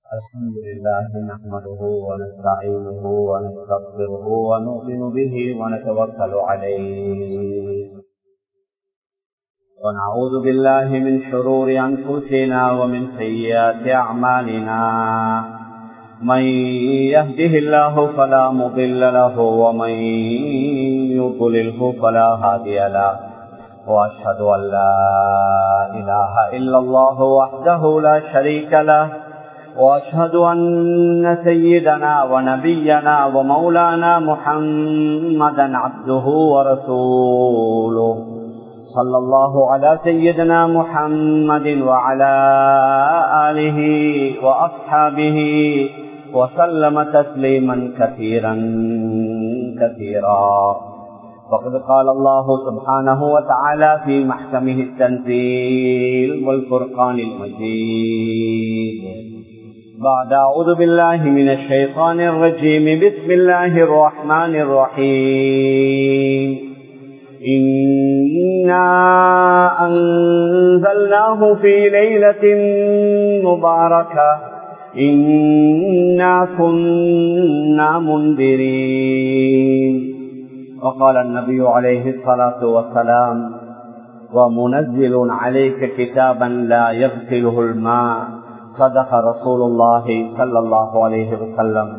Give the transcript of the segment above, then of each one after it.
الحمد لله نحمده ونستعينه ونستغفره ونؤمن به ونتوكل عليه ونعوذ بالله من شرور أنفسنا ومن سيئات أعمالنا من يهده الله فلا مضل له ومن يضلله فلا هادي له وأشهد أن لا إله إلا الله وحده لا شريك له وأشهد أن سيدنا ونبينا ومولانا محمدا عبده ورسوله صلى الله على سيدنا محمد وعلى آله وأصحابه وسلم تسليما كثيرا كثيرا وقد قال الله سبحانه وتعالى في محكمه التنزيل والفرقان المجيد بعد أعوذ بالله من الشيطان الرجيم بسم الله الرحمن الرحيم إنا أنزلناه في ليلة مباركة إنا كنا منذرين وقال النبي عليه الصلاة والسلام ومنزل عليك كتابا لا يغسله الماء صدق رسول الله صلى الله عليه وسلم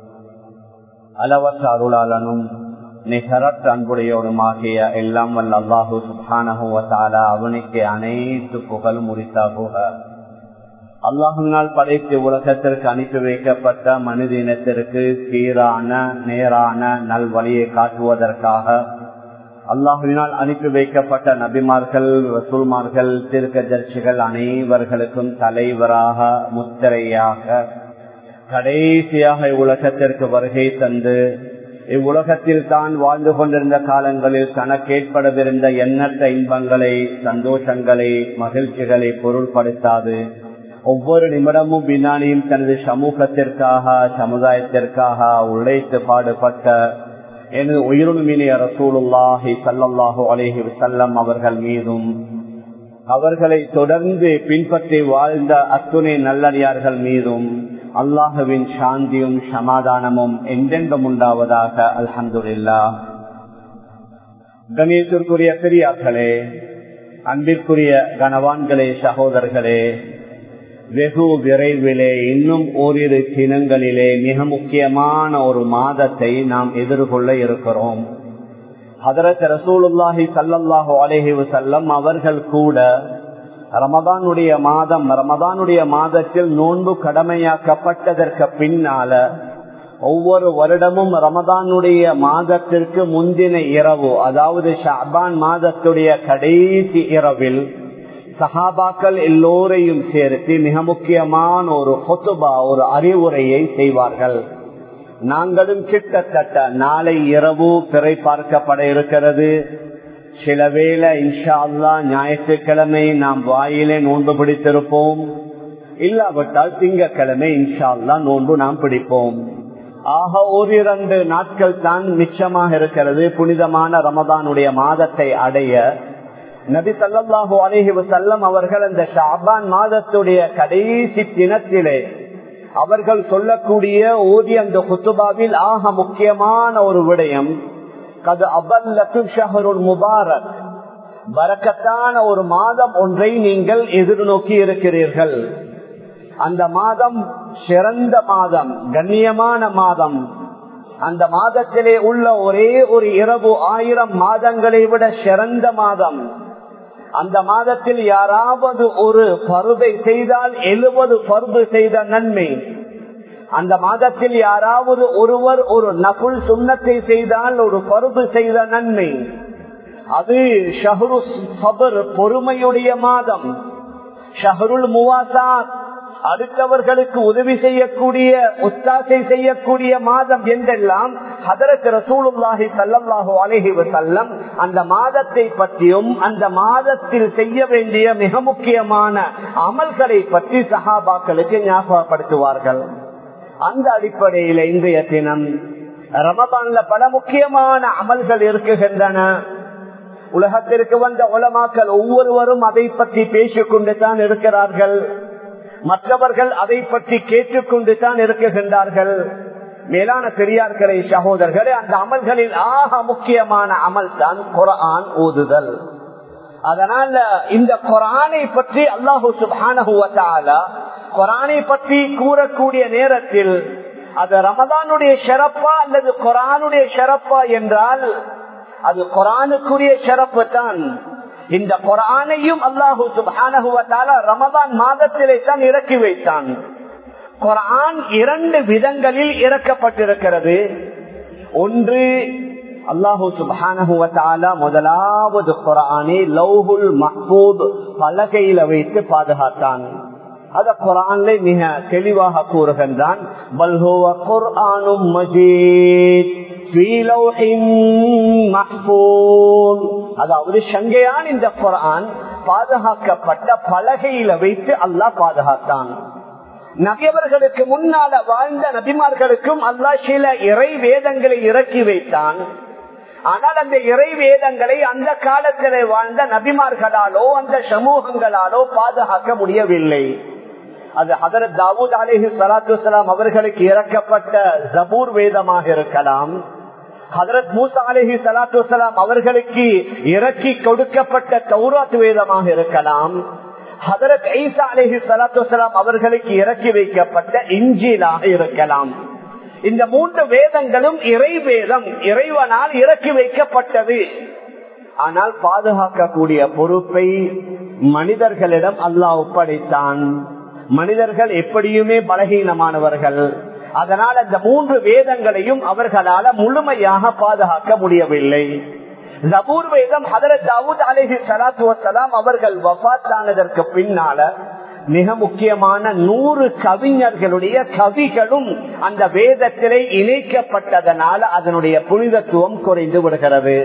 அளவற்ற அருளாளனும் நிகரற்ற அன்புடையோருமாகிய எல்லாம் வல்ல அல்லாஹூ சுபானகுவத்தாலா அவனுக்கு அனைத்து புகழும் உரித்தாகுக அல்லாஹினால் படைத்து உலகத்திற்கு அனுப்பி வைக்கப்பட்ட மனித இனத்திற்கு சீரான நேரான நல்வழியை காட்டுவதற்காக அல்லாஹுவினால் அனுப்பி வைக்கப்பட்ட நபிமார்கள் ரசூல்மார்கள் திருக்கதர்ச்சிகள் அனைவர்களுக்கும் தலைவராக முத்திரையாக கடைசியாக உலகத்திற்கு வருகை தந்து இவ்வுலகத்தில் தான் வாழ்ந்து கொண்டிருந்த காலங்களில் தனக்கேற்படவிருந்த எண்ணற்ற இன்பங்களை சந்தோஷங்களை மகிழ்ச்சிகளை பொருள்படுத்தாது ஒவ்வொரு நிமிடமும் வினாடியும் தனது சமூகத்திற்காக சமுதாயத்திற்காக உழைத்து பாடுபட்ட எனது உயிருமினிய ரசூலுல்லாஹி சல்லாஹூ அலேஹி வசல்லம் அவர்கள் மீதும் அவர்களை தொடர்ந்து பின்பற்றி வாழ்ந்த அத்துணை நல்லடியார்கள் மீதும் அல்லாஹுவின் சாந்தியும் சமாதானமும் எந்தெங்கும் உண்டாவதாக அல்ஹந்துல்லா கணேசத்திற்குரிய பெரியார்களே அன்பிற்குரிய கனவான்களே சகோதரர்களே வெகு விரைவிலே இன்னும் ஓரிரு தினங்களிலே மிக முக்கியமான ஒரு மாதத்தை நாம் எதிர்கொள்ள இருக்கிறோம் ஹதரத் ரசூலுல்லாஹி சல்லாஹூ அலேஹி வசல்லம் அவர்கள் கூட ரமதானுடைய மாதம் ரமதானுடைய மாதத்தில் நோன்பு கடமையாக்கப்பட்டதற்கு பின்னால ஒவ்வொரு வருடமும் ரமதானுடைய மாதத்திற்கு முந்தின இரவு அதாவது ஷாபான் மாதத்துடைய கடைசி இரவில் சஹாபாக்கள் எல்லோரையும் சேர்த்து மிக முக்கியமான ஒரு கொத்துபா ஒரு அறிவுரையை செய்வார்கள் நாங்களும் கிட்டத்தட்ட நாளை இரவு பிறை பார்க்கப்பட இருக்கிறது சில வேளை இன்ஷா அல்லா ஞாயிற்றுக்கிழமை நாம் வாயிலே நோன்பு பிடித்திருப்போம் இல்லாவிட்டால் திங்கக்கிழமை இன்ஷா அல்லா நோன்பு நாம் பிடிப்போம் ஆக ஓரிரண்டு நாட்கள் தான் மிச்சமாக இருக்கிறது புனிதமான ரமதானுடைய மாதத்தை அடைய நபி சல்லாஹூ அலஹி வசல்லம் அவர்கள் அந்த ஷாபான் மாதத்துடைய கடைசி தினத்திலே அவர்கள் சொல்லக்கூடிய ஓதி அந்த குத்துபாவில் ஆக முக்கியமான ஒரு விடயம் கது அபல்லத்து ஷஹருல் முபாரக் பரக்கத்தான ஒரு மாதம் ஒன்றை நீங்கள் எதிர்நோக்கி இருக்கிறீர்கள் அந்த மாதம் சிறந்த மாதம் கண்ணியமான மாதம் அந்த மாதத்திலே உள்ள ஒரே ஒரு இரவு ஆயிரம் மாதங்களை விட சிறந்த மாதம் அந்த மாதத்தில் யாராவது ஒரு பருதை செய்தால் எழுபது பருது செய்த நன்மை அந்த மாதத்தில் யாராவது ஒருவர் ஒரு நகுல் சுண்ணத்தை செய்தால் ஒரு பருது செய்த நன்மை அது ஷஹரு சபர் பொறுமையுடைய மாதம் ஷஹருல் முவாசாத் அடுத்தவர்களுக்கு உதவி செய்யக்கூடிய உத்தாசை செய்யக்கூடிய மாதம் என்றெல்லாம் ஹதரத் ரசூலுல்லாஹி சல்லாஹூ அலஹி வசல்லம் அந்த மாதத்தை பற்றியும் அந்த மாதத்தில் செய்ய வேண்டிய மிக முக்கியமான அமல்களை பற்றி சஹாபாக்களுக்கு ஞாபகப்படுத்துவார்கள் அந்த அடிப்படையில் இன்றைய தினம் ரமபான்ல பல முக்கியமான அமல்கள் இருக்குகின்றன உலகத்திற்கு வந்த உலமாக்கள் ஒவ்வொருவரும் அதை பற்றி பேசிக் கொண்டு தான் இருக்கிறார்கள் மற்றவர்கள் அதை பற்றி கேட்டுக்கொண்டு தான் இருக்குகின்றார்கள் மேலான பெரியார்களே சகோதரர்களே அந்த அமல்களில் ஆக முக்கியமான அமல் தான் குரான் ஓதுதல் அதனால இந்த குரானை பற்றி அல்லாஹூ சுபானகுவத்தாலா குரானை பற்றி கூறக்கூடிய நேரத்தில் அது ரமதானுடைய ஷரப்பா அல்லது குரானுடைய ஷரப்பா என்றால் அது குரானுக்குரிய ஷரப்பு தான் இந்த குரானையும் அல்லாஹூ சுபானகுவத்தாலா ரமதான் மாதத்திலே தான் இறக்கி வைத்தான் குரான் இரண்டு விதங்களில் இறக்கப்பட்டிருக்கிறது ஒன்று அல்லாஹூ சுபானகுவத்தாலா முதலாவது குரானை லவ்ஹுல் மஹ்பூத் பலகையில வைத்து பாதுகாத்தான் அத குரான்ல மிக தெளிவாக கூறுகின்றான் பல்ஹோவ குர்ஆனும் மஜீத் அதாவது சங்கையான் இந்த குரான் பாதுகாக்கப்பட்ட பலகையில வைத்து அல்லாஹ் பாதுகாத்தான் நபியவர்களுக்கு முன்னால வாழ்ந்த நபிமார்களுக்கும் அல்லாஹ் சில இறை வேதங்களை இறக்கி வைத்தான் ஆனால் அந்த இறை வேதங்களை அந்த காலத்தில் வாழ்ந்த நபிமார்களாலோ அந்த சமூகங்களாலோ பாதுகாக்க முடியவில்லை அது ஹதரத் தாவூத் அலேஹி சலாத்து வலாம் அவர்களுக்கு இறக்கப்பட்ட ஜபூர் வேதமாக இருக்கலாம் ஹதரத் மூசா அலேஹி சலாத்து வலாம் அவர்களுக்கு இறக்கி கொடுக்கப்பட்ட கௌராத் வேதமாக இருக்கலாம் ஹதரத் ஐசா அலேஹி சலாத்து வலாம் அவர்களுக்கு இறக்கி வைக்கப்பட்ட இஞ்சிலாக இருக்கலாம் இந்த மூன்று வேதங்களும் இறை வேதம் இறைவனால் இறக்கி வைக்கப்பட்டது ஆனால் பாதுகாக்கக்கூடிய பொறுப்பை மனிதர்களிடம் அல்லாஹ் ஒப்படைத்தான் மனிதர்கள் எப்படியுமே பலகீனமானவர்கள் அதனால் அந்த மூன்று வேதங்களையும் அவர்களால முழுமையாக பாதுகாக்க முடியவில்லை ஜபூர் வேதம் ஹதரத் தாவூத் அலேஹி சலாத்து வசலாம் அவர்கள் வபாத்தானதற்கு பின்னால மிக முக்கியமான நூறு கவிஞர்களுடைய கவிகளும் அந்த வேதத்திலே இணைக்கப்பட்டதனால அதனுடைய புனிதத்துவம் குறைந்து விடுகிறது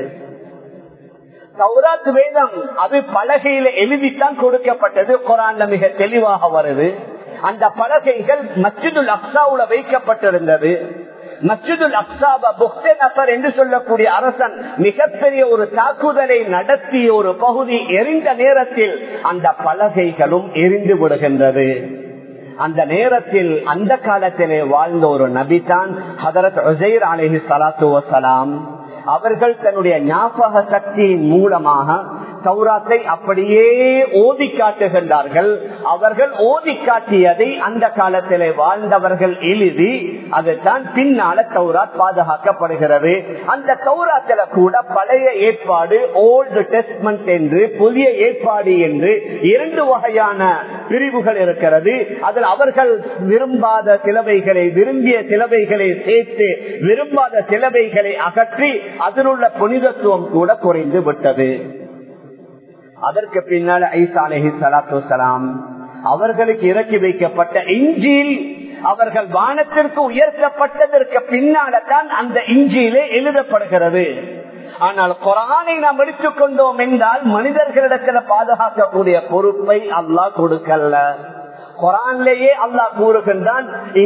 சௌராத் வேதம் அது பலகையில எழுதித்தான் கொடுக்கப்பட்டது குரான்ல மிக தெளிவாக வருது அந்த பலகைகள் மஸ்ஜிதுல் அக்சாவுல வைக்கப்பட்டிருந்தது மஸ்ஜிதுல் அக்சாப புக்தே நபர் என்று சொல்லக்கூடிய அரசன் மிகப்பெரிய ஒரு தாக்குதலை நடத்திய ஒரு பகுதி எரிந்த நேரத்தில் அந்த பலகைகளும் எரிந்து விடுகின்றது அந்த நேரத்தில் அந்த காலத்திலே வாழ்ந்த ஒரு நபிதான் ஹதரத் உசைர் அலஹி சலாத்து வசலாம் அவர்கள் தன்னுடைய ஞாபக சக்தியின் மூலமாக சௌராத்தை அப்படியே ஓதி காட்டுகின்றார்கள் அவர்கள் ஓதி காட்டியதை அந்த காலத்திலே வாழ்ந்தவர்கள் எழுதி அதுதான் பின்னால சௌராத் பாதுகாக்கப்படுகிறது அந்த சௌராத்தில கூட பழைய ஏற்பாடு ஓல்டு டெஸ்ட்மெண்ட் என்று புதிய ஏற்பாடு என்று இரண்டு வகையான பிரிவுகள் இருக்கிறது அதில் அவர்கள் விரும்பாத சிலவைகளை விரும்பிய சிலவைகளை சேர்த்து விரும்பாத சிலவைகளை அகற்றி அதிலுள்ள புனிதத்துவம் கூட குறைந்து விட்டது அதற்கு பின்னால் ஐசா அலஹி சலாத்து சலாம் அவர்களுக்கு இறக்கி வைக்கப்பட்ட இஞ்சில் அவர்கள் வானத்திற்கு உயர்த்தப்பட்டதற்கு பின்னால்தான் அந்த இஞ்சியிலே எழுதப்படுகிறது ஆனால் குரானை நாம் எடுத்துக் கொண்டோம் என்றால் மனிதர்களிடத்தில் பாதுகாக்கக்கூடிய பொறுப்பை அல்லாஹ் கொடுக்கல குரான்லேயே அல்லாஹ் கூறுகின்றான்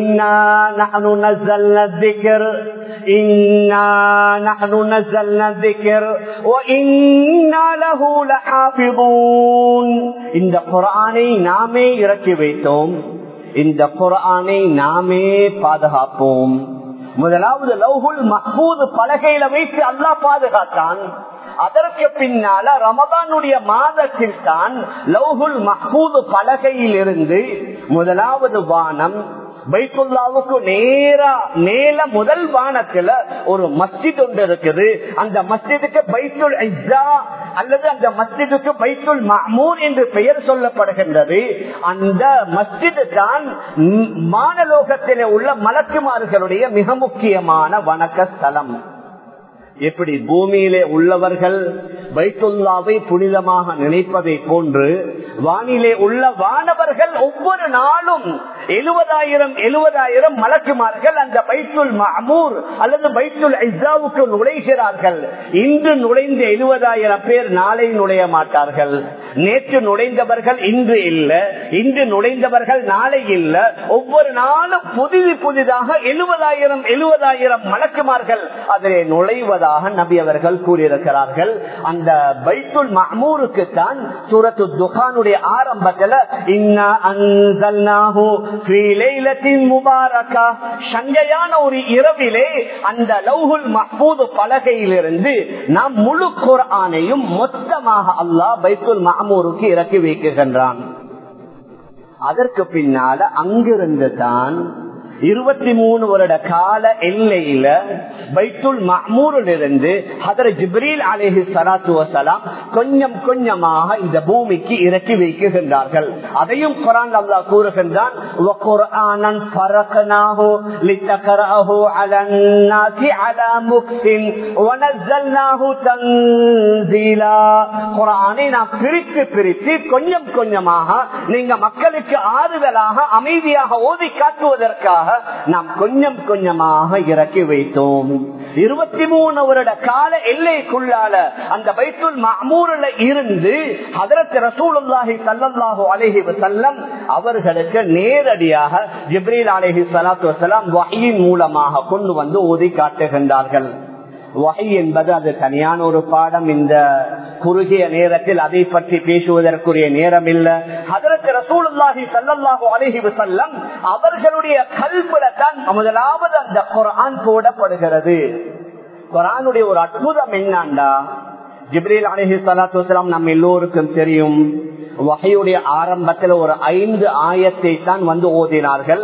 இந்த குரானை நாமே இறக்கி வைத்தோம் இந்த குரானை நாமே பாதுகாப்போம் முதலாவது லவ்ஹுல் மஹூது பலகையில வைத்து அல்லாஹ் பாதுகாத்தான் அதற்கு பின்னால ரமதானுடைய மாதத்தில் தான் லவ்ஹுல் மஹூது பலகையில் இருந்து முதலாவது வானம் பைத்துல்லாவுக்கு நேரா மேல முதல் வானத்துல ஒரு மஸ்ஜித் ஒன்று இருக்குது அந்த மஸ்ஜிதுக்கு பைத்துல் ஐசா அல்லது அந்த மஸ்ஜிதுக்கு பைத்துல் மஹமூர் என்று பெயர் சொல்லப்படுகின்றது அந்த மஸ்ஜிது தான் மானலோகத்திலே உள்ள மலக்குமார்களுடைய மிக முக்கியமான வணக்க ஸ்தலம் எப்படி பூமியிலே உள்ளவர்கள் பைத்துல்லாவை புனிதமாக நினைப்பதை போன்று வானிலே உள்ள வானவர்கள் ஒவ்வொரு நாளும் எழுபதாயிரம் எழுபதாயிரம் மலக்குமார்கள் அந்த பைத்துல் மஹமூர் அல்லது பைத்துல் ஐசாவுக்கு நுழைகிறார்கள் இன்று நுழைந்த எழுபதாயிரம் பேர் நாளை நுழைய மாட்டார்கள் நேற்று நுழைந்தவர்கள் இன்று இல்ல இன்று நுழைந்தவர்கள் நாளை இல்ல ஒவ்வொரு நாளும் புதிது புதிதாக எழுபதாயிரம் எழுபதாயிரம் மலக்குமார்கள் அதிலே நுழைவதாக நபி அவர்கள் கூறியிருக்கிறார்கள் அந்த பைத்துல் மஹமூருக்கு தான் சூரத்து துகானுடைய ஆரம்பத்துல இன்னா அன்சல்நாஹு ஃபீ லைலத்தின் முபாரகா சங்கையான ஒரு இரவிலே அந்த லௌஹுல் மஹ்பூது பலகையிலிருந்து நாம் முழு குர்ஆனையும் மொத்தமாக அல்லாஹ் பைத்துல் மஹமூருக்கு இறக்கி வைக்கின்றான் அதற்கு பின்னால அங்கிருந்து தான் இருபத்தி மூணு வருட கால எல்லையில பைத்துல் மஹ்மூரில் இருந்து ஹதர ஜிப்ரீல் அலேஹி சலாத்து வசலாம் கொஞ்சம் கொஞ்சமாக இந்த பூமிக்கு இறக்கி வைக்குகின்றார்கள் அதையும் குரான் அல்லா கூறுகின்றான் பிரித்து பிரித்து கொஞ்சம் கொஞ்சமாக நீங்க மக்களுக்கு ஆறுதலாக அமைதியாக ஓதி காட்டுவதற்காக நாம் கொஞ்சம் கொஞ்சமாக இறக்கி வைத்தோம் இருபத்தி மூணு வருட கால எல்லைக்குள்ளால அந்த பைத்துல் மஹமூரில் இருந்து ஹதரத் ரசூலுல்லாஹி சல்லல்லாஹு அலைஹி வஸல்லம் அவர்களுக்கு நேரடியாக ஜிப்ரீல் அலைஹி ஸலாத்து வஸலாம் வஹீன் மூலமாக கொண்டு வந்து ஓதி காட்டுகின்றார்கள் வகை என்பது அது தனியான ஒரு பாடம் இந்த குறுகிய நேரத்தில் அதை பற்றி பேசுவதற்குரிய நேரம் இல்ல அதற்கு ரசூலுல்லாஹி சல்லல்லாஹு அலைஹி வஸல்லம் அவர்களுடைய கல்வில தான் முதலாவது அந்த குரான் போடப்படுகிறது குரானுடைய ஒரு அற்புதம் என்னண்டா ஜிப்ரீல் அலஹி சலாத்து வலாம் நம்ம எல்லோருக்கும் தெரியும் வகையுடைய ஆரம்பத்தில் ஒரு ஐந்து ஆயத்தை தான் வந்து ஓதினார்கள்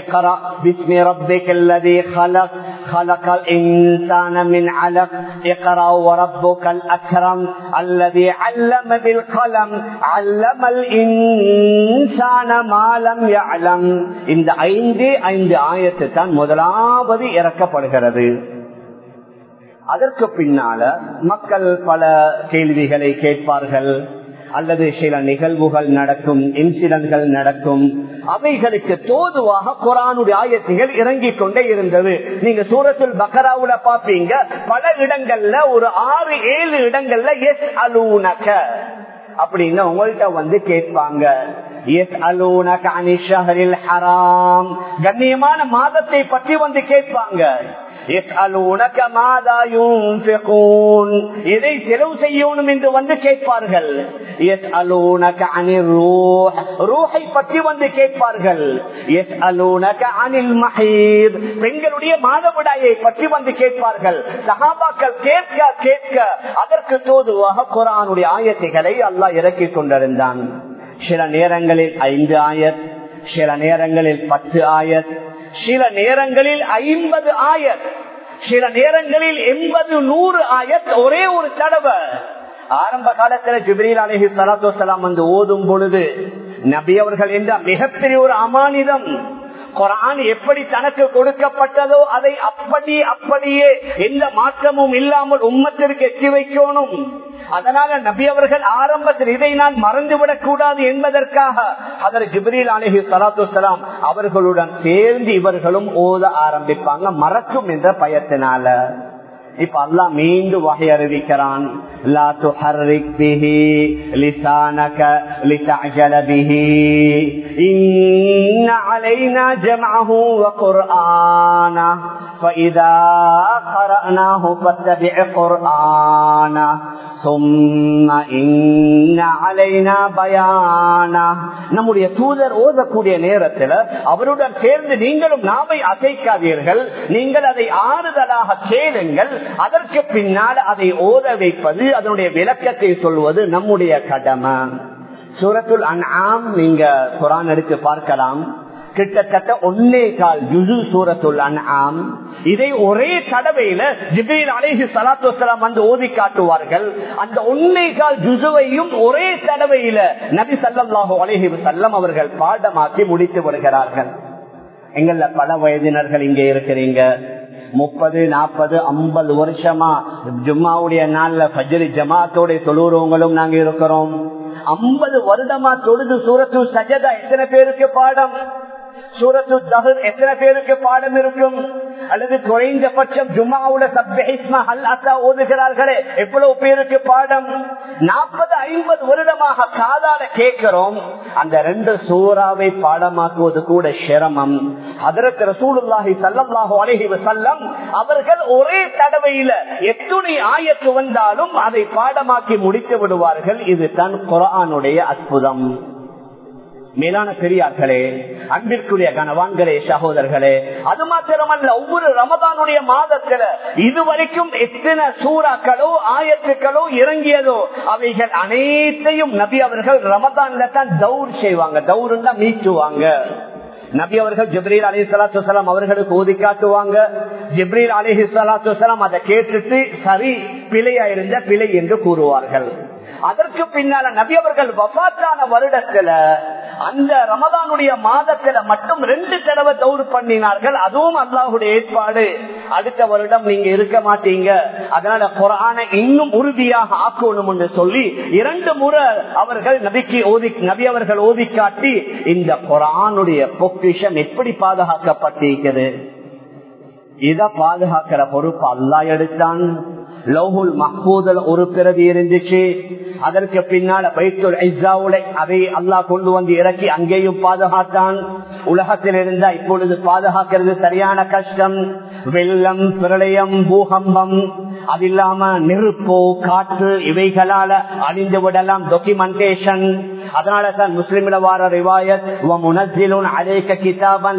خلق الإنسان من علق اقرأ وربك الأكرم الذي علم بالقلم علم الإنسان ما لم يعلم இந்த ஐந்து ஐந்து ஆயத்து தான் முதலாவது இறக்கப்படுகிறது அதற்கு பின்னால மக்கள் பல கேள்விகளை கேட்பார்கள் அல்லது சில நிகழ்வுகள் நடக்கும் இன்சிடென்ட்கள் நடக்கும் அவைகளுக்கு தோதுவாக குரானுடைய ஆயத்துகள் இறங்கிக் கொண்டே இருந்தது நீங்க சூரத்துல் பக்கராவுல பாப்பீங்க பல இடங்கள்ல ஒரு ஆறு ஏழு இடங்கள்ல எஸ் அலூனக அப்படின்னு உங்கள்கிட்ட வந்து கேட்பாங்க கண்ணியமான மாதத்தை பற்றி வந்து கேட்பாங்க எதை செலவு செய்யணும் என்று வந்து கேட்பார்கள் பற்றி வந்து கேட்பார்கள் பெண்களுடைய மாதவிடாயை பற்றி வந்து கேட்பார்கள் சகாபாக்கள் கேட்க கேட்க அதற்கு தோதுவாக குரானுடைய ஆயத்தைகளை அல்லாஹ் இறக்கி கொண்டிருந்தான் சில நேரங்களில் ஐந்து ஆயத் சில நேரங்களில் பத்து ஆயத் சில நேரங்களில் ஐம்பது ஆயத் சில நேரங்களில் எண்பது நூறு ஆயத் ஒரே ஒரு தடவை ஆரம்ப காலத்துல ஜிப்ரீல் அலஹி சலாத்து வந்து ஓதும் பொழுது நபி அவர்கள் என்ற மிகப்பெரிய ஒரு அமானிதம் குரான் எப்படி தனக்கு கொடுக்கப்பட்டதோ அதை அப்படி அப்படியே எந்த மாற்றமும் இல்லாமல் உம்மத்திற்கு எட்டி வைக்கணும் அதனால நபி அவர்கள் ஆரம்பத்தில் இதை நான் மறந்துவிடக் கூடாது என்பதற்காக அதர் ஜிப்ரீல் அலஹி சலாத்து சலாம் அவர்களுடன் சேர்ந்து இவர்களும் ஓத ஆரம்பிப்பாங்க மறக்கும் என்ற பயத்தினால இப்ப அல்லா மீண்டும் வகை அறிவிக்கிறான் لا تحرك به لسانك لتعجل به إن علينا جمعه وقرآنه فإذا قرأناه فاتبع قرآنه ثم إن علينا بيانه நம்முடைய தூதர் ஓதக்கூடிய நேரத்தில் அவருடன் சேர்ந்து நீங்களும் நாவை அசைக்காதீர்கள் நீங்கள் அதை ஆறுதலாக கேளுங்கள் அதற்கு பின்னால் அதை ஓத வைப்பது அதனுடைய விளக்கத்தை சொல்வது நம்முடைய கடமை சூரத்துல் அன்ஆம் நீங்க குரான் எடுத்து பார்க்கலாம் கிட்டத்தட்ட ஒன்னே கால் ஜுசு சூரத்துல் அன்ஆம் இதை ஒரே தடவையில ஜிபிரில் அலேஹி சலாத்து வலாம் வந்து ஓதி காட்டுவார்கள் அந்த ஒன்னே கால் ஜுசுவையும் ஒரே தடவையில நபி சல்லாஹூ அலேஹி சல்லம் அவர்கள் பாடமாக்கி முடித்து வருகிறார்கள் எங்கள்ல பல வயதினர்கள் இங்கே இருக்கிறீங்க முப்பது நாற்பது ஐம்பது வருஷமா ஜும்மாவுடைய நாள்ல பஜ்ரி ஜமாத்தோட தொழுறவங்களும் நாங்க இருக்கிறோம் ஐம்பது வருடமா தொழுது சூரத்து சஜதா எத்தனை பேருக்கு பாடம் சூரத்து தஹர் எத்தனை பேருக்கு பாடம் இருக்கும் அல்லது குறைந்தபட்சம் ஜுமாவுல சப்ஹிஸ்மா அல் அசா ஓதுகிறார்களே எவ்வளவு பேருக்கு பாடம் நாற்பது ஐம்பது வருடமாக காதால கேட்கிறோம் அந்த ரெண்டு சூறாவை பாடமாக்குவது கூட சிரமம் அதற்கு ரசூலுல்லாஹி சல்லல்லாஹு அலைஹி வஸல்லம் அவர்கள் ஒரே தடவையில எத்துணை ஆயத்து வந்தாலும் அதை பாடமாக்கி முடித்து விடுவார்கள் இது தான் குரானுடைய அற்புதம் மேலான பெரியார்களே அன்பிற்குரிய கனவான்களே சகோதரர்களே அது மாத்திரமல்ல ஒவ்வொரு ரமதானுடைய மாதத்துல இதுவரைக்கும் எத்தனை சூறாக்களோ ஆயத்துக்களோ இறங்கியதோ அவைகள் அனைத்தையும் நபி அவர்கள் ரமதான்ல தான் தௌர் செய்வாங்க தௌருந்தா மீச்சுவாங்க நபி அவர்கள் ஜிப்ரீல் அலி சலாத்து அவர்களுக்கு ஓதி காட்டுவாங்க ஜிப்ரீல் அலிஹி சலாத்து அதை கேட்டுட்டு சரி பிழையா இருந்த பிழை என்று கூறுவார்கள் அதற்கு பின்னால நபி அவர்கள் வபாத்தான வருடத்துல அந்த ரமதானுடைய மாதத்துல மட்டும் ரெண்டு தடவை தௌர் பண்ணினார்கள் அதுவும் அல்லாஹுடைய ஏற்பாடு அடுத்த வருடம் நீங்க இருக்க மாட்டீங்க அதனால குரான இன்னும் உறுதியாக ஆக்கணும் என்று சொல்லி இரண்டு முறை அவர்கள் நபிக்கு ஓதி நபி அவர்கள் ஓதி காட்டி இந்த குரானுடைய பொக்கிஷம் எப்படி பாதுகாக்கப்பட்டிருக்கிறது இத பாதுகாக்கிற பொறுப்பு அல்லா எடுத்தான் லவ்ஹுல் மஹ்பூதல் ஒரு பிறவி இருந்துச்சு அதற்கு பின்னால பைத்துல் ஐசாவுலை அதை அல்லாஹ் கொண்டு வந்து இறக்கி அங்கேயும் பாதுகாத்தான் உலகத்தில் இருந்தா இப்பொழுது பாதுகாக்கிறது சரியான கஷ்டம் வெள்ளம் பிரளயம் பூகம்பம் அது இல்லாம நெருப்போ காற்று இவைகளால அழிந்து விடலாம் டாக்குமெண்டேஷன் அதனால தான் முஸ்லிம்ல வார ரிவாயத் அழைக்க கிதாபன்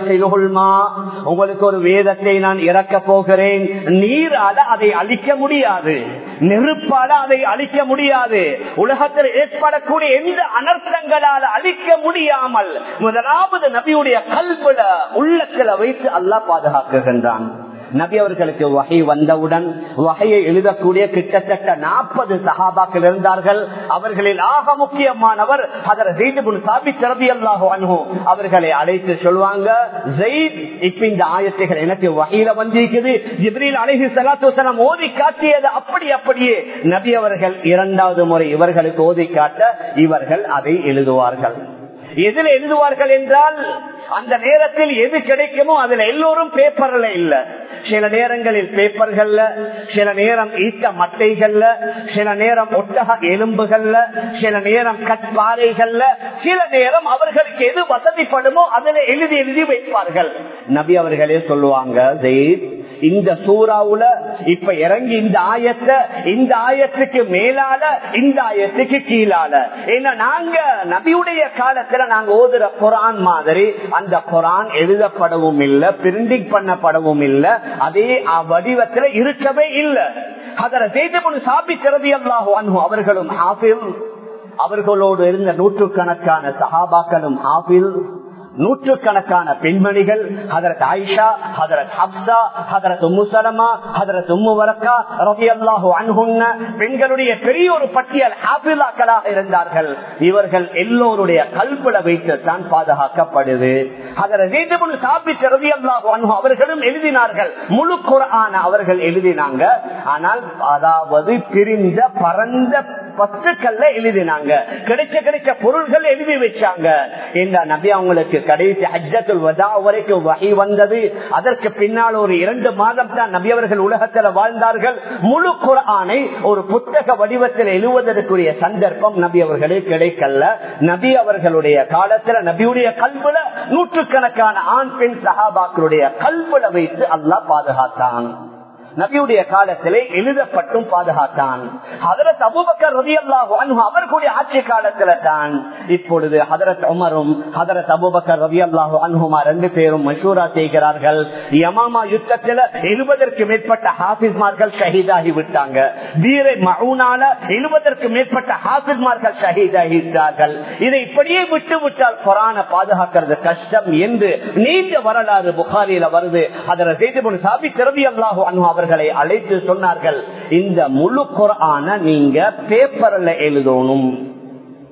உங்களுக்கு ஒரு வேதத்தை நான் இறக்க போகிறேன் நீரால அதை அழிக்க முடியாது நெருப்பால அதை அழிக்க முடியாது உலகத்தில் ஏற்படக்கூடிய எந்த அனர்த்தங்களால அழிக்க முடியாமல் முதலாவது நபியுடைய கல்வில உள்ளத்துல வைத்து அல்லாஹ் பாதுகாக்குகின்றான் நபி அவர்களுக்கு வகை வந்தவுடன் வகையை எழுதக்கூடிய கிட்டத்தட்ட நாற்பது சகாபாக்கள் இருந்தார்கள் அவர்களில் ஆக முக்கியமானவர் அவர்களை அழைத்து சொல்லுவாங்க இப்ப இந்த ஆயத்தைகள் எனக்கு வகையில வந்திருக்குது ஜிப்ரீல் அழகி சலாத்துசலம் ஓதி காட்டியது அப்படி அப்படியே நபி அவர்கள் இரண்டாவது முறை இவர்களுக்கு ஓதி காட்ட இவர்கள் அதை எழுதுவார்கள் எதில் எழுதுவார்கள் என்றால் அந்த நேரத்தில் எது கிடைக்குமோ அதுல எல்லோரும் பேப்பர்ல இல்ல சில நேரங்களில் பேப்பர்கள்ல சில நேரம் ஈட்ட மட்டைகள்ல சில நேரம் ஒட்டக எலும்புகள்ல சில நேரம் கட்பாறைகள்ல சில நேரம் அவர்களுக்கு எது வசதிப்படுமோ அதில் எழுதி எழுதி வைப்பார்கள் நபி அவர்களே சொல்லுவாங்க ஜெயித் இந்த சூறாவுல இப்ப இறங்கி இந்த ஆயத்தை இந்த ஆயத்துக்கு மேலால இந்த ஆயத்துக்கு கீழால ஏன்னா நாங்க நபியுடைய காலத்துல நாங்க ஓதுற குரான் மாதிரி அந்த குரான் எழுதப்படவும் இல்லை பிரிண்டிங் பண்ணப்படவும் இல்லை அதே வடிவத்துல இருக்கவே இல்லை அதர செய்தபுன் சாப்பி திறதி அல்லாஹோ அன்பு அவர்களும் ஆபில் அவர்களோடு இருந்த நூற்றுக்கணக்கான சஹாபாக்களும் ஆபில் நூற்றுக்கணக்கான பெண்மணிகள் ஹதரத் ஆயிஷா ஹதரத் ஹப்சா ஹதரத் உம்மு சலமா ஹதரத் உம்மு வரக்கா ரவி அல்லாஹு அன்ஹுன்ன பெண்களுடைய பெரிய ஒரு பட்டியல் ஹாபிலாக்களாக இருந்தார்கள் இவர்கள் எல்லோருடைய கல்புல வைத்து தான் பாதுகாக்கப்படுது அவர்களும் எழுதினார்கள் முழு குரான அவர்கள் எழுதினாங்க ஆனால் அதாவது பிரிந்த பரந்த பத்துக்கள்ல எழுதினாங்க கிடைச்ச கிடைச்ச பொருள்கள் எழுதி வச்சாங்க இந்த நபி அவங்களுக்கு கடைசி ஹஜ்ஜத்துல் வதா வரைக்கும் வகை வந்தது அதற்கு பின்னால் ஒரு இரண்டு மாதம் தான் நபி அவர்கள் உலகத்தில் வாழ்ந்தார்கள் முழு குரானை ஒரு புத்தக வடிவத்தில் எழுவதற்குரிய சந்தர்ப்பம் நபி அவர்களுக்கு கிடைக்கல நபி அவர்களுடைய காலத்துல நபியுடைய கல்வில நூற்றுக்கணக்கான ஆண் பெண் சகாபாக்களுடைய கல்வில வைத்து அல்லாஹ் பாதுகாத்தான் நபியுடைய காலத்திலே எழுதப்பட்டும் பாதுகாத்தான் ஹதரத் அபுபக்கர் ரவி அல்லாஹ் அவர்களுடைய ஆட்சி காலத்துல தான் இப்பொழுது ஹதரத் உமரும் ஹதரத் அபுபக்கர் ரவி அல்லாஹு அன்ஹுமா ரெண்டு பேரும் மஷூரா செய்கிறார்கள் யமாமா யுத்தத்துல எழுபதற்கு மேற்பட்ட ஹாபிஸ்மார்கள் ஷஹீதாகி விட்டாங்க வீரை மவுனால எழுபதற்கு மேற்பட்ட ஹாபிஸ்மார்கள் ஷஹீதாகிவிட்டார்கள் இதை இப்படியே விட்டு விட்டால் கொரான பாதுகாக்கிறது கஷ்டம் என்று நீண்ட வரலாறு புகாரியில வருது அதில் செய்து சாபி திறவி அல்லாஹு அன்ஹு அவர்களை அழைத்து சொன்னார்கள் இந்த முழு குரான நீங்க பேப்பர்ல எழுதணும்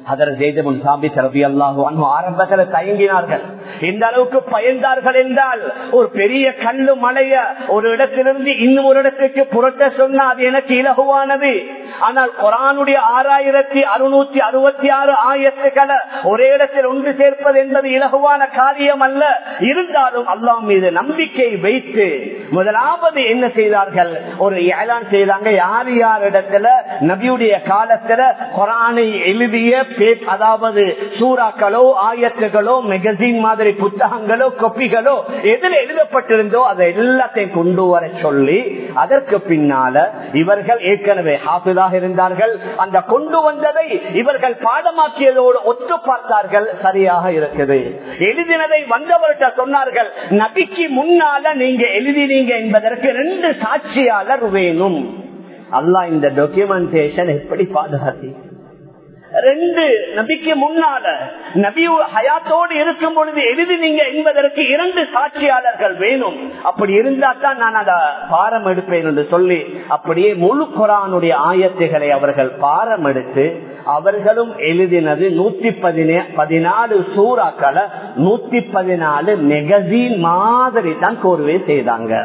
ஆரம்பத்தில் தயங்கினார்கள் எந்த அளவுக்கு பயந்தார்கள் என்றால் ஒரு பெரிய கல்லு மலைய ஒரு இடத்திலிருந்து இன்னும் ஒரு இடத்துக்கு புரட்ட சொன்னா அது எனக்கு இலகுவானது ஆனால் குரானுடைய ஆறாயிரத்தி அறுநூத்தி அறுபத்தி ஆறு ஆயிரத்துக்களை ஒரே இடத்தில் ஒன்று சேர்ப்பது என்பது இலகுவான காரியம் அல்ல இருந்தாலும் அல்லாஹ் மீது நம்பிக்கை வைத்து முதலாவது என்ன செய்தார்கள் ஒரு ஏலான் செய்தாங்க யார் யார் இடத்துல நபியுடைய காலத்துல குரானை எழுதிய அதாவது சூறாக்களோ ஆயத்துகளோ மெகசின் மாதிரி புத்தகங்களோ கொப்பிகளோ எதில் எழுதப்பட்டிருந்தோ அதை எல்லாத்தையும் கொண்டு வர சொல்லி அதற்கு பின்னால இவர்கள் ஏற்கனவே ஹாஃபிதாக இருந்தார்கள் அந்த கொண்டு வந்ததை இவர்கள் பாடமாக்கியதோடு ஒத்து பார்த்தார்கள் சரியாக இருக்குது எழுதினதை வந்தவர்கிட்ட சொன்னார்கள் நபிக்கு முன்னால நீங்க எழுதினீங்க என்பதற்கு ரெண்டு சாட்சியாளர் வேணும் அல்லாஹ் இந்த டாக்குமெண்டேஷன் எப்படி பாதுகாத்தி ரெண்டு நபிக்கு முன்னால நபி ஹயாத்தோடு இருக்கும் பொழுது எழுதினீங்க என்பதற்கு இரண்டு சாட்சியாளர்கள் வேணும் அப்படி இருந்தா தான் நான் அதை பாரம் எடுப்பேன் என்று சொல்லி அப்படியே முழு குரானுடைய ஆயத்துகளை அவர்கள் பாரம் எடுத்து அவர்களும் எழுதினது நூத்தி பதினே பதினாலு சூறாக்களை நூத்தி பதினாலு மெகசீன் மாதிரி தான் கோர்வே செய்தாங்க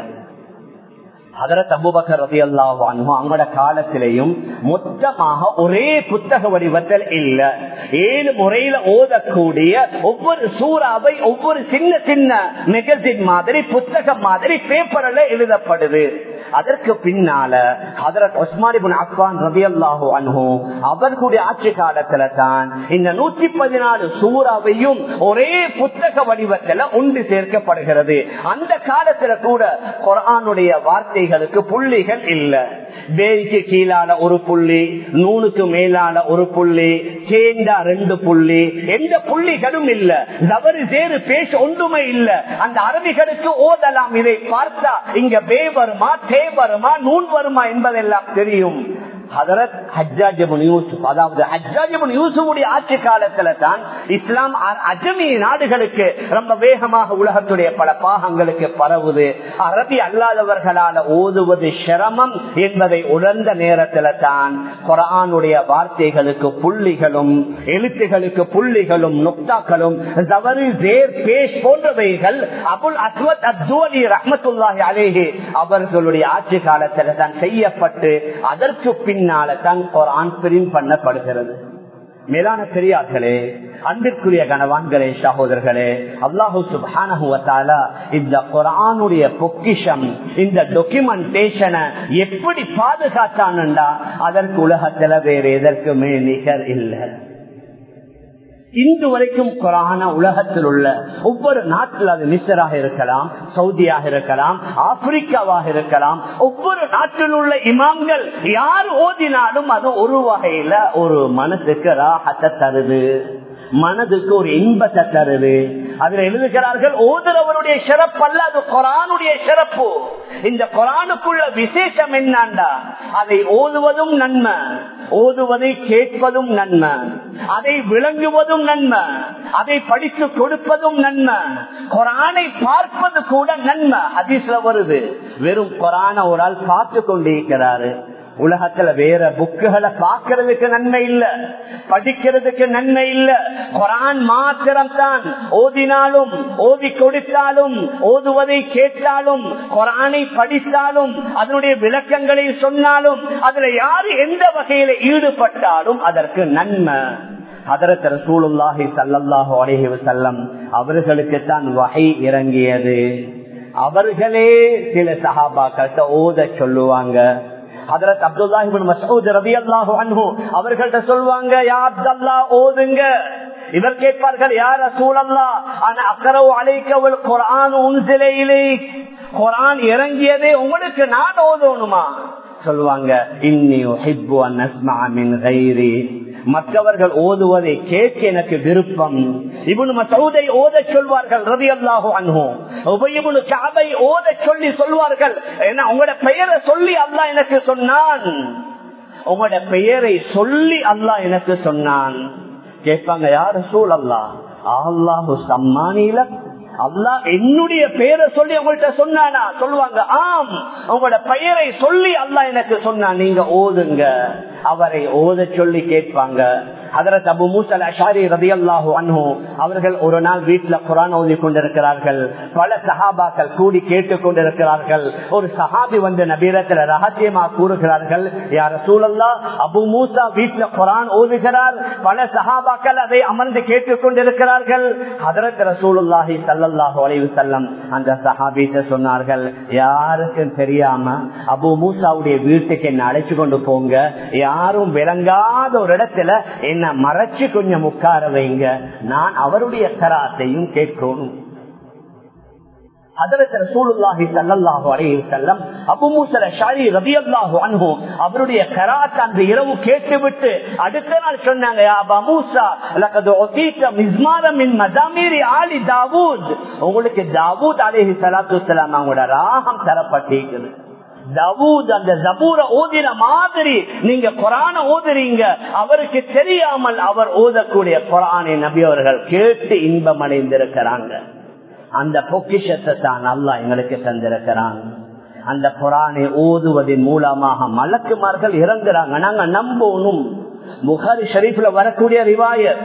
அதரத் அபுபக்கர் ரவி அல்லாஹ் அவங்களோட காலத்திலையும் மொத்தமாக ஒரே புத்தக வடிவத்தில் இல்ல ஏழு முறையில ஓதக்கூடிய ஒவ்வொரு சூறாவை ஒவ்வொரு சின்ன சின்ன மெகசின் மாதிரி புத்தகம் மாதிரி பேப்பர்ல எழுதப்படுது அதற்கு பின்னால ஹதரத் உஸ்மானிபின் அக்வான் ரவி அல்லாஹு அன்ஹோ அவர்களுடைய ஆட்சி காலத்துல தான் இந்த நூற்றி பதினாலு சூறாவையும் ஒரே புத்தக வடிவத்துல ஒன்று சேர்க்கப்படுகிறது அந்த காலத்துல கூட குரானுடைய வார்த்தைகளுக்கு புள்ளிகள் இல்ல பேய்க்கு கீழால ஒரு புள்ளி நூனுக்கு மேலான ஒரு புள்ளி சேந்தா ரெண்டு புள்ளி எந்த புள்ளிகளும் இல்ல தவறு சேரு பேச ஒன்றுமே இல்ல அந்த அரபிகளுக்கு ஓதலாம் இதை பார்த்தா இங்க பே வருமா தே வருமா நூன் வருமா என்பதெல்லாம் தெரியும் அதாவது ஆட்சி காலத்துல தான் இஸ்லாம் அஜமி நாடுகளுக்கு ரொம்ப வேகமாக உலகத்துடைய பல பாகங்களுக்கு பரவுது அரபி அல்லாதவர்களால ஓதுவது சிரமம் என்பதை உணர்ந்த நேரத்துல தான் குரானுடைய வார்த்தைகளுக்கு புள்ளிகளும் எழுத்துகளுக்கு புள்ளிகளும் நுக்தாக்களும் தவறு ஜேர் பேஷ் போன்றவைகள் அபுல் அஸ்வத் அத்வலி ரஹமத்துல்லாஹி அலேஹி அவர்களுடைய ஆட்சி காலத்துல தான் செய்யப்பட்டு அதற்கு பின்னால தான் குரான் பிரிண்ட் பண்ணப்படுகிறது மேலான பெரியார்களே அன்பிற்குரிய கணவான்களே சகோதரர்களே அல்லாஹூ சுபான இந்த குரானுடைய பொக்கிஷம் இந்த டாக்குமெண்டேஷனை எப்படி பாதுகாத்தானுண்டா அதற்கு உலகத்துல வேற எதற்குமே நிகர் இல்லை இன்று வரைக்கும் குரான உலகத்தில் உள்ள ஒவ்வொரு நாட்டில் அது மிஸ்ராக இருக்கலாம் சவுதியாக இருக்கலாம் ஆப்பிரிக்காவாக இருக்கலாம் ஒவ்வொரு நாட்டில் உள்ள இமாம்கள் யார் ஓதினாலும் அது ஒரு வகையில ஒரு மனசுக்கு ராகத்தை தருது மனதுக்கு ஒரு இன்பத்தை தருது அதுல எழுதுகிறார்கள் ஓதுறவருடைய சிறப்பு அல்ல அது குரானுடைய சிறப்பு இந்த குரானுக்குள்ள விசேஷம் என்னண்டா அதை ஓதுவதும் நன்மை ஓதுவதை கேட்பதும் நன்மை அதை விளங்குவதும் நன்மை அதை படித்து கொடுப்பதும் நன்மை குரானை பார்ப்பது கூட நன்மை ஹதீஸ்ல வருது வெறும் குரான ஒரு ஆள் பார்த்து கொண்டிருக்கிறாரு உலகத்துல வேற புக்குகளை பாக்குறதுக்கு நன்மை இல்ல படிக்கிறதுக்கு நன்மை இல்ல குரான் மாத்திரம் தான் ஓதினாலும் ஓதி கொடுத்தாலும் ஓதுவதை கேட்டாலும் குரானை படித்தாலும் அதனுடைய விளக்கங்களை சொன்னாலும் அதுல யாரு எந்த வகையில ஈடுபட்டாலும் அதற்கு நன்மை அதரத் ரசூலுல்லாஹி சல்லல்லாஹு அலைஹி வஸல்லம் அவர்களுக்கு தான் வகை இறங்கியது அவர்களே சில சஹாபாக்கள்கிட்ட ஓத சொல்லுவாங்க ஹதரத் அப்துல்லாஹிபின் மசூத் ரவி அல்லாஹு அன்ஹு அவர்கள்ட்ட சொல்லுவாங்க யா அப்தல்லா ஓதுங்க இவர் கேட்பார்கள் யார் சூழல்லா ஆனா அக்கரவு அழைக்கவள் குரான் உன்சிலையிலே குரான் இறங்கியதே உங்களுக்கு நான் ஓதணுமா சொல்லுவாங்க இன்னியோ ஹிப்பு அன் கைரி மற்றவர்கள் ஓதுவதை கேட்க எனக்கு விருப்பம் இவனு மசூதை ஓத சொல்வார்கள் ரவி அல்லாஹோ அன்ஹும் உபயமுனு காபை ஓத சொல்லி சொல்வார்கள் ஏன்னா உங்களோட பெயரை சொல்லி அல்லா எனக்கு சொன்னான் உங்களோட பெயரை சொல்லி அல்லாஹ் எனக்கு சொன்னான் கேட்பாங்க யார் சூழ் அல்லா அல்லாஹு சம்மானில அல்லா என்னுடைய பெயரை சொல்லி உங்கள்கிட்ட சொன்னானா சொல்லுவாங்க ஆம் உங்களோட பெயரை சொல்லி அல்லா எனக்கு சொன்னா நீங்க ஓதுங்க அவரை ஓத சொல்லி கேட்பாங்க அதரத் அபு மூசல் அஷாரி ரதியல்லாஹு அன்ஹு அவர்கள் ஒரு நாள் வீட்டுல குரான் ஓதி கொண்டிருக்கிறார்கள் பல சஹாபாக்கள் கூடி கேட்டுக் கொண்டிருக்கிறார்கள் ஒரு சஹாபி வந்து நபீரத்துல ரகசியமா கூறுகிறார்கள் யார சூழல்லா அபு மூசா வீட்டுல குரான் ஓதுகிறார் பல சஹாபாக்கள் அதை அமர்ந்து கேட்டுக் கொண்டிருக்கிறார்கள் அதரத் ரசூலுல்லாஹி சல்லல்லாஹு அலைஹி வஸல்லம் அந்த சஹாபிட்ட சொன்னார்கள் யாருக்கும் தெரியாம அபு மூசாவுடைய வீட்டுக்கு என்ன அழைச்சு கொண்டு போங்க யாரும் விளங்காத ஒரு இடத்துல என்ன மறைச்சு கொஞ்சம் உட்கார வைங்க நான் அவருடைய கராத்தையும் கேட்கணும் அவருடைய கராத் அந்த இரவு கேட்டுவிட்டு அடுத்த நாள் சொன்னாங்க உங்களுக்கு தாவூத் அலேஹி சலாத்து அவங்களோட ராகம் தரப்பட்டிருக்குது தவூத் அந்த ஜபூர ஓதின மாதிரி நீங்க குரான ஓதுறீங்க அவருக்கு தெரியாமல் அவர் ஓதக்கூடிய குரானை நபி அவர்கள் கேட்டு இன்பம் அடைந்திருக்கிறாங்க அந்த பொக்கிஷத்தை தான் அல்லா எங்களுக்கு தந்திருக்கிறாங்க அந்த குரானை ஓதுவதன் மூலமாக மலக்குமார்கள் இறங்குறாங்க நாங்க நம்பணும் புகாரி ஷரீஃப்ல வரக்கூடிய ரிவாயத்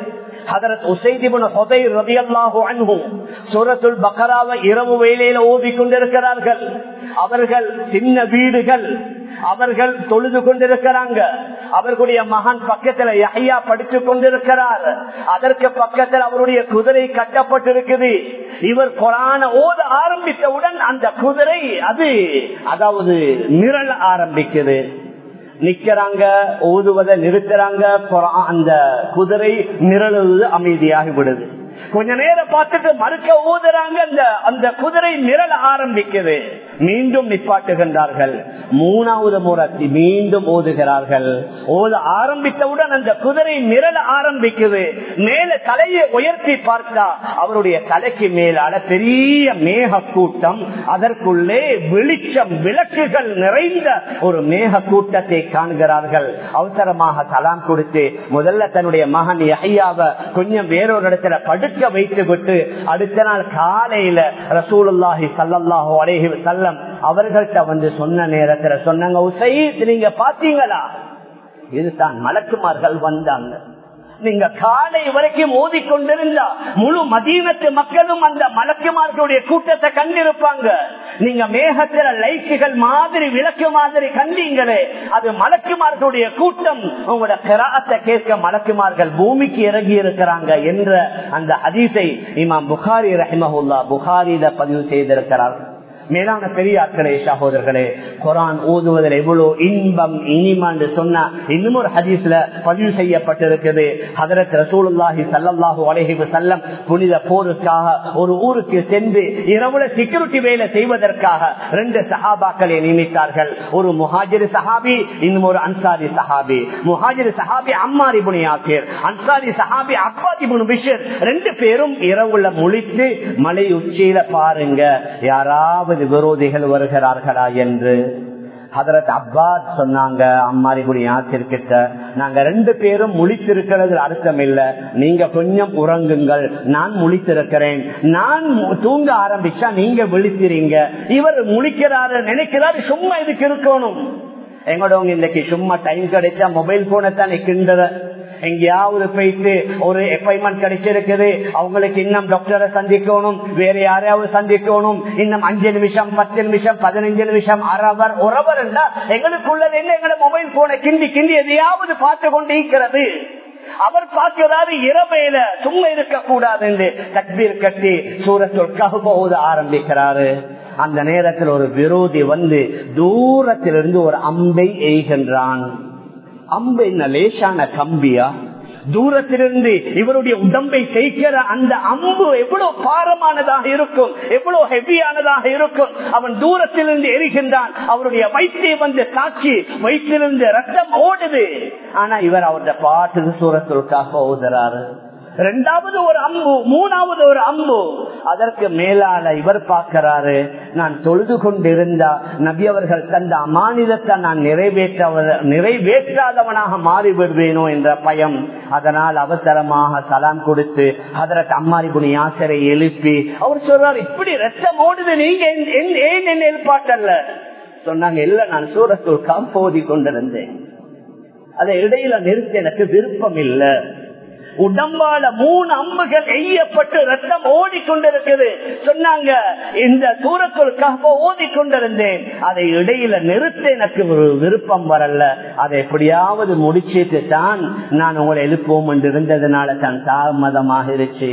இரவு வேலையில ஓதி கொண்டிருக்கிறார்கள் அவர்கள் சின்ன வீடுகள் அவர்கள் தொழுது கொண்டிருக்கிறாங்க அவர்களுடைய மகன் பக்கத்துல யஹ்யா படித்து கொண்டிருக்கிறார் அதற்கு பக்கத்தில் அவருடைய குதிரை கட்டப்பட்டிருக்குது இவர் கொரான ஓத ஆரம்பித்தவுடன் அந்த குதிரை அது அதாவது நிரல ஆரம்பிக்குது நிக்கிறாங்க ஓதுவதை நிறுத்துறாங்க அந்த குதிரை நிரழுவது அமைதியாகி விடுது கொஞ்ச நேரம் பார்த்துட்டு மறுக்க ஊதுறாங்க அந்த அந்த குதிரை நிரல ஆரம்பிக்குது மீண்டும் நிப்பாட்டுகின்றார்கள் மூணாவது முறை மீண்டும் ஓதுகிறார்கள் ஓத ஆரம்பித்தவுடன் அந்த குதிரை நிரல ஆரம்பிக்குது மேல தலையை உயர்த்தி பார்த்தா அவருடைய தலைக்கு மேலான பெரிய மேக கூட்டம் அதற்குள்ளே வெளிச்சம் விளக்குகள் நிறைந்த ஒரு மேக கூட்டத்தை காண்கிறார்கள் அவசரமாக தலாம் கொடுத்து முதல்ல தன்னுடைய மகன் யஹ்யாவை கொஞ்சம் வேறொரு இடத்துல படுக்க வைத்து விட்டு அடுத்த நாள் காலையில ரசூலுல்லாஹி சல்லாஹூ அலேஹி செல்லம் அவர்கள்ட்ட வந்து சொன்ன நேரத்துல சொன்னாங்க உசைத் நீங்க பாத்தீங்களா இதுதான் மலக்குமார்கள் வந்தாங்க நீங்க காலை வரைக்கும் ஓதிக்கொண்டிருந்தா முழு மதீனத்து மக்களும் அந்த மலக்குமார்களுடைய கூட்டத்தை கண்டிருப்பாங்க நீங்க மேகத்தில லைட்டுகள் மாதிரி விளக்கு மாதிரி கண்டீங்களே அது மலக்குமார்களுடைய கூட்டம் உங்களோட கிராத்தை கேட்க மலக்குமார்கள் பூமிக்கு இறங்கி இருக்கிறாங்க என்ற அந்த அதிசை இமாம் புகாரி ரஹிமஹுல்லா புகாரியில பதிவு செய்திருக்கிறார்கள் மேலான பெரியார்களே சகோதரர்களே குரான் ஓதுவதில் எவ்வளவு இன்பம் இனிமான்னு சொன்னா இன்னும் ஒரு ஹதீஸ்ல பதிவு செய்யப்பட்டிருக்குது ஹதரத் ரசூலுல்லாஹி சல்லாஹூ அலஹி செல்லம் புனித போருக்காக ஒரு ஊருக்கு சென்று இரவுல செக்யூரிட்டி வேலை செய்வதற்காக ரெண்டு சஹாபாக்களை நியமித்தார்கள் ஒரு முஹாஜிர் சஹாபி இன்னும் ஒரு அன்சாரி சஹாபி முஹாஜிர் சஹாபி அம்மாரி புனியாக்கர் அன்சாரி சஹாபி அப்பாதி புனு பிஷர் ரெண்டு பேரும் இரவுல முழித்து மலை உச்சியில பாருங்க யாராவது விரோதிகள் வருகிறார்களா என்று ஹதரத் அப்பாஸ் சொன்னாங்க அம்மாரிகுடி ஆசிர்கிட்ட நாங்க ரெண்டு பேரும் முழித்திருக்கிறது அர்த்தம் இல்ல நீங்க கொஞ்சம் உறங்குங்கள் நான் முழித்திருக்கிறேன் நான் தூங்க ஆரம்பிச்சா நீங்க விழிக்கிறீங்க இவர் முழிக்கிறாரு நினைக்கிறாரு சும்மா இதுக்கு இருக்கணும் எங்களோட இன்னைக்கு சும்மா டைம் கிடைச்சா மொபைல் போனை தான் கிண்டுற எங்கேயாவது போயிட்டு ஒரு அப்பாயின்மெண்ட் கிடைச்சிருக்குது அவங்களுக்கு இன்னும் டாக்டரை சந்திக்கணும் வேற யாரையாவது சந்திக்கணும் இன்னும் அஞ்சு நிமிஷம் பத்து நிமிஷம் பதினஞ்சு நிமிஷம் அரவர் உறவர் எங்களுக்குள்ளது என்ன எங்களை மொபைல் போனை கிண்டி கிண்டி எதையாவது பார்த்து கொண்டு இருக்கிறது அவர் பார்க்கிறாரு இரவையில சும்மா இருக்க கூடாது என்று தக்பீர் கட்டி சூரத்துக்காக போத ஆரம்பிக்கிறாரு அந்த நேரத்தில் ஒரு விரோதி வந்து தூரத்திலிருந்து ஒரு அம்பை எய்கின்றான் அம்பு என்ன லேசான கம்பியா தூரத்திலிருந்து இவருடைய உடம்பை செய்கிற அந்த அம்பு எவ்வளவு பாரமானதாக இருக்கும் எவ்வளவு ஹெவியானதாக இருக்கும் அவன் தூரத்திலிருந்து எரிகின்றான் அவருடைய வயிற்றை வந்து தாக்கி வயிற்றிலிருந்து ரத்தம் ஓடுது ஆனா இவர் அவருடைய பாட்டு சூரத்திற்காக ஓதுறாரு ரெண்டாவது ஒரு அம்பு மூணாவது ஒரு அம்பு அதற்கு மேலால இவர் பார்க்கிறாரு நான் தொழுது கொண்டிருந்தா நபி அவர்கள் தந்த அமானிதத்தை நான் நிறைவேற்ற நிறைவேற்றாதவனாக மாறிவிடுவேனோ என்ற பயம் அதனால் அவசரமாக சலாம் கொடுத்து அதற்கு அம்மாரி குணி ஆசரை எழுப்பி அவர் சொல்றார் இப்படி ரத்தம் ஓடுது நீங்க ஏன் என்ன எழுப்பாட்டல்ல சொன்னாங்க இல்ல நான் சூரத்தூர் காம்போதி கொண்டிருந்தேன் அதை இடையில நிறுத்த எனக்கு விருப்பம் இல்லை உடம்பால மூணு அம்புகள் எய்யப்பட்டு ரத்தம் ஓடிக்கொண்டிருக்குது சொன்னாங்க இந்த தூரத்திற்காக ஓதிக்கொண்டிருந்தேன் அதை இடையில நிறுத்த எனக்கு ஒரு விருப்பம் வரல அதை எப்படியாவது முடிச்சிட்டு தான் நான் உங்களை எழுப்போம் என்று இருந்ததுனால தான் தாமதமாக இருச்சு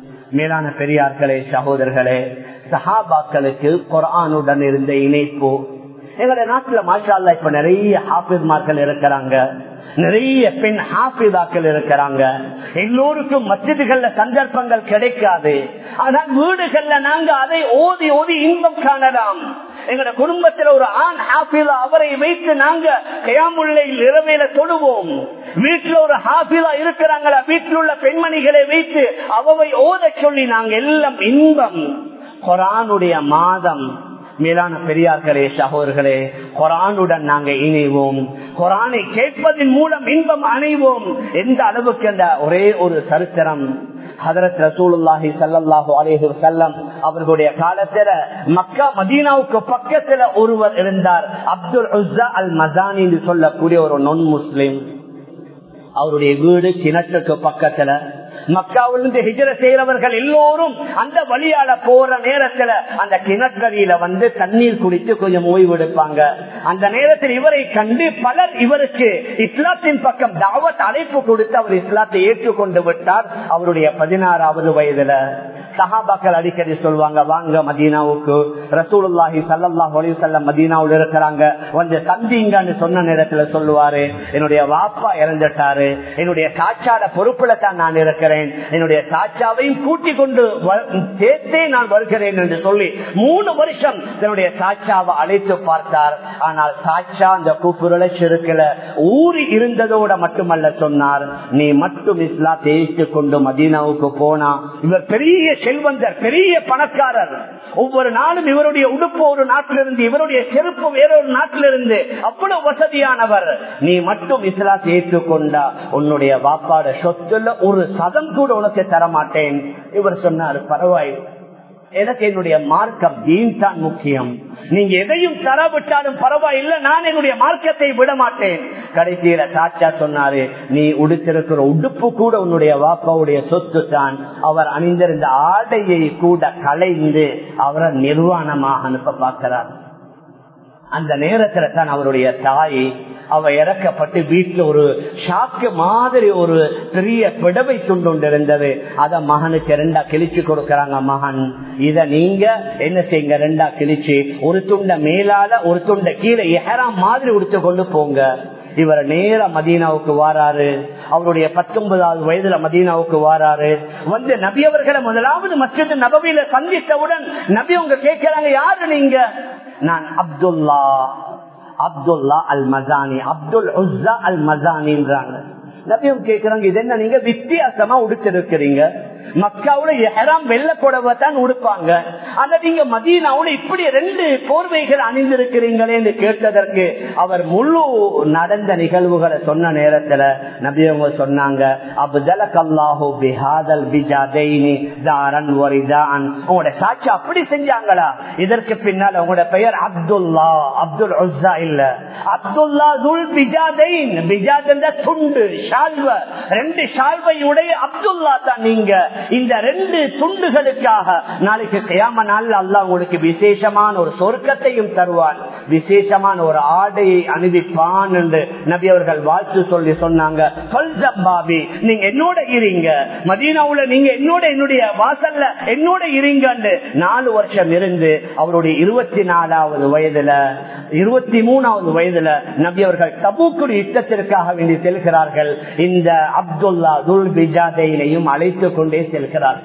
மேலான பெரியார்களே சகோதரர்களே சஹாபாக்களுக்கு குரானுடன் இருந்த இணைப்பு எங்களுடைய நாட்டுல மாஷா இப்ப நிறைய ஹாபிஸ்மார்கள் இருக்கிறாங்க நிறைய பெண் ஹாபிதாக்கள் இருக்கிறாங்க எல்லோருக்கும் மசிதிகள்ல சந்தர்ப்பங்கள் கிடைக்காது ஆனால் வீடுகள்ல நாங்க அதை ஓதி ஓதி இன்பம் காணலாம் எங்களோட குடும்பத்தில் ஒரு ஆண் ஹாஃபிலா அவரை வைத்து நாங்க கயாமுல்லையில் இரவையில தொடுவோம் வீட்டுல ஒரு ஹாஃபிலா இருக்கிறாங்களா வீட்டில் உள்ள பெண்மணிகளை வைத்து அவவை ஓத சொல்லி நாங்க எல்லாம் இன்பம் குரானுடைய மாதம் மேலான பெரியார்களே சகோதர்களே குரானுடன் நாங்க இணைவோம் குரானை கேட்பதன் மூலம் இன்பம் அணைவோம் எந்த அளவுக்கு அந்த ஒரே ஒரு சரித்திரம் ஹதரத் ரசூலுல்லாஹி சல்லாஹூ அலேஹி செல்லம் அவர்களுடைய காலத்துல மக்கா மதீனாவுக்கு பக்கத்துல ஒருவர் இருந்தார் அப்துல் உஸ்ஸா அல் மசானி என்று சொல்லக்கூடிய ஒரு நொன் முஸ்லிம் அவருடைய வீடு கிணற்றுக்கு பக்கத்துல மக்காவிலிருந்து ஹிஜர செய்யறவர்கள் எல்லோரும் அந்த வழியால போற நேரத்துல அந்த கிணற்றடியில வந்து தண்ணீர் குடித்து கொஞ்சம் ஓய்வெடுப்பாங்க அந்த நேரத்தில் இவரை கண்டு பலர் இவருக்கு இஸ்லாத்தின் பக்கம் தாவத் அழைப்பு கொடுத்து அவர் இஸ்லாத்தை ஏற்றுக்கொண்டு விட்டார் அவருடைய பதினாறாவது வயதுல சஹாபாக்கள் அடிக்கடி சொல்லுவாங்க வாங்க மதீனாவுக்கு ரசூலுல்லாஹி சல்லாஹ் அலிசல்லம் மதீனாவில் இருக்கிறாங்க கொஞ்சம் சந்திங்கன்னு சொன்ன நேரத்துல சொல்லுவாரு என்னுடைய வாப்பா இறந்துட்டாரு என்னுடைய சாட்சாட பொறுப்புல தான் நான் இருக்கிறேன் என்னுடைய சாட்சாவையும் கூட்டிக் கொண்டு சேர்த்தே நான் வருகிறேன் என்று சொல்லி மூணு வருஷம் தன்னுடைய சாட்சாவை அழைத்து பார்த்தார் ஆனால் சாட்சா அந்த கூப்புரலை செருக்கல ஊறி இருந்ததோட மட்டுமல்ல சொன்னார் நீ மட்டும் இஸ்லாத்தை ஏற்றுக் கொண்டு மதீனாவுக்கு போனா இவர் பெரிய செல்வந்தர் பெரிய பணக்காரர் ஒவ்வொரு நாளும் இவருடைய உடுப்பு ஒரு நாட்டிலிருந்து இவருடைய செருப்பு வேறொரு நாட்டிலிருந்து அவ்வளவு வசதியானவர் நீ மட்டும் இஸ்லாத்தை ஏற்றுக்கொண்டா உன்னுடைய வாப்பாட சொத்துல ஒரு சதம் கூட உனக்கு தரமாட்டேன் இவர் சொன்னார் பரவாயில்லை எனக்கு என்னுடைய மார்க்கம் தீன் தான் முக்கியம் நீங்க எதையும் தரவிட்டாலும் பரவாயில்லை நான் என்னுடைய மார்க்கத்தை விட மாட்டேன் கடைசியில சாச்சா சொன்னாரு நீ உடுத்திருக்கிற உடுப்பு கூட உன்னுடைய வாப்பாவுடைய சொத்து தான் அவர் அணிந்திருந்த ஆடையை கூட கலைந்து அவரை நிர்வாணமாக அனுப்ப பார்க்கிறார் அந்த நேரத்துல தான் அவருடைய தாய் அவ இறக்கப்பட்டு வீட்டுல ஒரு ஷாக்கு மாதிரி ஒரு பெரிய பிடவை துண்டு இருந்தது அத மகனுக்கு ரெண்டா கிழிச்சு கொடுக்கறாங்க மகன் இத நீங்க என்ன செய்யுங்க ரெண்டா கிழிச்சு ஒரு துண்ட மேலால ஒரு துண்ட கீழே எஹராம் மாதிரி உடுத்து கொண்டு போங்க இவர் நேர மதீனாவுக்கு வாராரு அவருடைய பத்தொன்பதாவது வயதுல மதீனாவுக்கு வாராரு வந்து நபி அவர்களை முதலாவது மஸ்ஜித் நபவியில சந்தித்தவுடன் நபி அவங்க கேட்கிறாங்க யாரு நீங்க நான் அப்துல்லா அப்துல்லா அல் மசானி அப்துல் உஸ்ஸா அல் மசானின்றாங்க நபியும் கேட்கிறாங்க இது என்ன நீங்க வித்தியாசமா உடுத்திருக்கிறீங்க மக்காவுல எஹராம் வெள்ள புடவை தான் உடுப்பாங்க ஆனா நீங்க மதீனாவுல இப்படி ரெண்டு போர்வைகள் அணிந்திருக்கிறீங்களே என்று கேட்டதற்கு அவர் முழு நடந்த நிகழ்வுகளை சொன்ன நேரத்துல நபி அவங்க சொன்னாங்க அப்தல கல்லாஹு பிஹாதல் பிஜாதைனி தாரன் வரிதான் உங்களோட சாட்சி அப்படி செஞ்சாங்களா இதற்கு பின்னால் உங்களோட பெயர் அப்துல்லா அப்துல் உஸ்ஸா இல்ல அப்துல்லா துல் பிஜாதைன் பிஜாத் என்ற துண்டு ஷால்வ ரெண்டு ஷால்வை உடைய அப்துல்லா தான் நீங்க இந்த ரெண்டு துண்டுகளுக்காக நாளைக்கு கயாம நாள் அல்லா உங்களுக்கு விசேஷமான ஒரு சொர்க்கத்தையும் தருவான் விசேஷமான ஒரு ஆடையை அணிவிப்பான் என்று நபி அவர்கள் வாழ்த்து சொல்லி சொன்னாங்க பாபி நீங்க என்னோட இருங்க மதீனாவுல நீங்க என்னோட என்னுடைய வாசல்ல என்னோட இருங்க நாலு வருஷம் இருந்து அவருடைய இருபத்தி நாலாவது வயதுல இருபத்தி மூணாவது வயதுல நபி அவர்கள் தபூக்குடி யுத்தத்திற்காக வேண்டி செல்கிறார்கள் இந்த அப்துல்லா துல் பிஜாதையிலையும் அழைத்துக் கொண்டே செல்கிறார்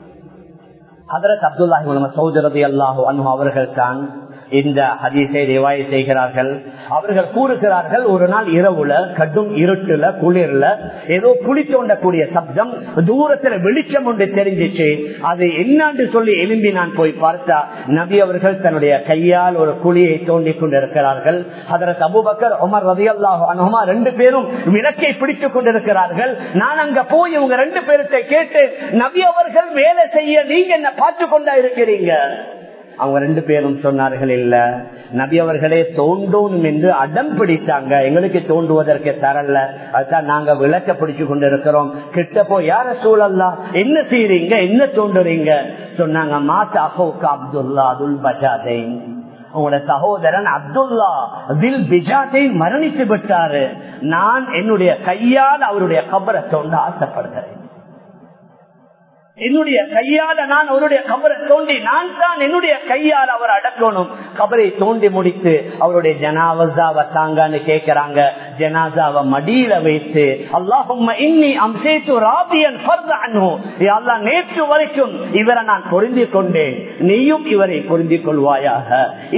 ஹதரத் அப்துல்லாஹி சௌதரதி அல்லாஹு அனு அவர்கள் தான் இந்த ஹதீஸை ரிவாய் செய்கிறார்கள் அவர்கள் கூறுகிறார்கள் ஒரு நாள் இரவுல கடும் இருட்டுல குளிர்ல ஏதோ புளி தோண்டக்கூடிய சப்தம் தூரத்துல வெளிச்சம் ஒன்று தெரிஞ்சிச்சு அது என்னான்னு சொல்லி எழும்பி நான் போய் பார்த்தா நபி அவர்கள் தன்னுடைய கையால் ஒரு குழியை தோண்டி கொண்டிருக்கிறார்கள் அதற்கு அபுபக்கர் உமர் ரதி அல்லாஹ் அனுமா ரெண்டு பேரும் விளக்கை பிடித்துக் கொண்டிருக்கிறார்கள் நான் அங்க போய் இவங்க ரெண்டு பேர்கிட்ட கேட்டு நபி அவர்கள் வேலை செய்ய நீங்க என்ன பார்த்து கொண்டா இருக்கிறீங்க அவங்க ரெண்டு பேரும் சொன்னார்கள் இல்ல நபி அவர்களே தோண்டணும் என்று அடம் பிடித்தாங்க எங்களுக்கு தோண்டுவதற்கு தரல அதுதான் நாங்க விளக்க பிடிச்சு கொண்டிருக்கிறோம் கிட்ட போய் யார சூழல்லா என்ன செய்யறீங்க என்ன தோண்டுறீங்க சொன்னாங்க மாத்தா அஹோக்கா அப்துல்லா அதுல் பஜாதை உங்களோட சகோதரன் அப்துல்லா தில் பிஜாத்தை மரணித்து விட்டாரு நான் என்னுடைய கையால் அவருடைய கபரை தோண்ட ஆசைப்படுகிறேன் என்னுடைய கையால நான் அவருடைய கபரை தோண்டி நான் தான் என்னுடைய கையால் அவர் அடக்கணும் கபரை தோண்டி முடித்து அவருடைய ஜனாவசாவை தாங்கன்னு கேட்கிறாங்க ஜனாசாவை மடியில வைத்து அல்லாஹும் இன்னி அம்சேத்து ராபியன் நேற்று வரைக்கும் இவரை நான் பொருந்தி கொண்டேன் நீயும் இவரை பொருந்திக் கொள்வாயாக